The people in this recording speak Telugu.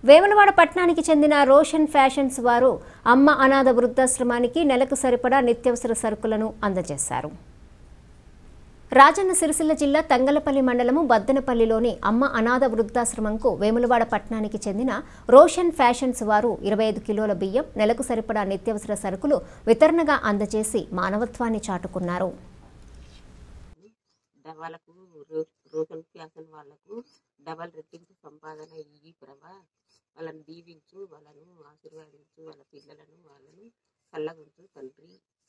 వేములవాడ పట్టణానికి చెందిన రోషన్ ఫ్యాషన్స్ వారు అమ్మ అనాథ వృద్ధాశ్రమానికి నెలకు సరిపడా నిత్యావసర సరుకులను అందజేశారు రాజన్న సిరిసిల్ల జిల్లా తంగలపల్లి మండలము బద్దనపల్లిలోని అమ్మ అనాథ వృద్ధాశ్రమంకు వేములవాడ పట్టణానికి చెందిన రోషన్ ఫ్యాషన్స్ వారు ఇరవై ఐదు కిలోల బియ్యం నెలకు సరిపడా నిత్యావసర సరుకులు వితరణగా అందజేసి మానవత్వాన్ని చాటుకున్నారు డ- వాళ్ళకు రో- రోషన్ ఫ్యాషన్ వాళ్ళకు డబల్ రెట్టింపు సంపాదన ఇయ్యి ప్రభా వాళ్ళని దీవించు వాళ్ళను ఆశీర్వదించు వాళ్ళ పిల్లలను వాళ్ళను చల్లగుంచు తండ్రి